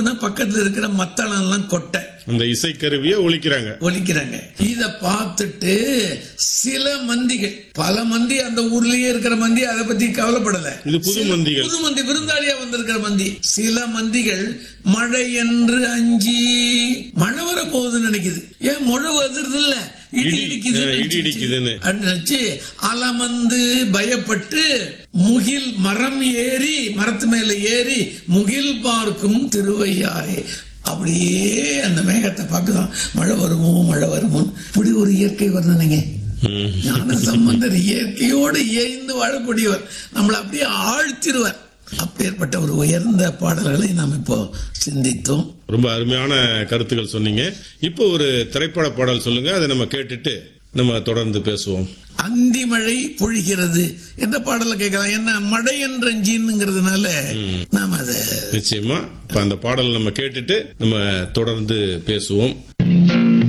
பக்கத்துல இருக்கிற மத்தளம் எல்லாம் கொட்டை அந்த இசைக்கருவியை ஒழிக்கிறாங்க ஒலிக்கிறாங்க இத பார்த்துட்டு சில மந்திகள் பல மந்தி அந்த ஊர்லயே இருக்கிற மந்தி அதை பத்தி கவலைப்படல இது புது சில மந்திகள். புது மந்தி விருந்தாளியா வந்திருக்கிற மந்தி சில மந்திகள் மழை என்று அஞ்சி மழை வர போகுதுன்னு நினைக்குது ஏன் மழை வருது இல்ல இடி இடி, இடிக்குதுன்னு ஆ, இடி நினைச்சிச்சு. இடிக்குதுன்னு. அப்படின்னு நினைச்சு அலமந்து பயப்பட்டு முகில் மரம் ஏறி மரத்து மேல ஏறி முகில் பார்க்கும் திருவையாரே அப்படியே அந்த மேகத்தை பார்க்குதான் மழை வருமோ மழை வருமோ இப்படி ஒரு இயற்கை வர்ணனைங்க ம். ஞான சம்பந்தர் இயற்கையோடு இயைந்து வாழக்கூடியவர் நம்மளை அப்படியே ஆழ்த்திடுவார் அப்பேற்பட்ட ஒரு உயர்ந்த பாடல்களை நாம் இப்போ சிந்தித்தோம் ரொம்ப அருமையான கருத்துக்கள் சொன்னீங்க இப்போ ஒரு திரைப்பட பாடல் சொல்லுங்க அதை நம்ம கேட்டுட்டு நம்ம தொடர்ந்து பேசுவோம் அந்தி மழை பொழிகிறது எந்த பாடலை கேட்கலாம் என்ன மழை என்ற ஜீனுங்கிறதுனால நாம அதை நிச்சயமா இப்ப அந்த பாடல் நம்ம கேட்டுட்டு நம்ம தொடர்ந்து பேசுவோம்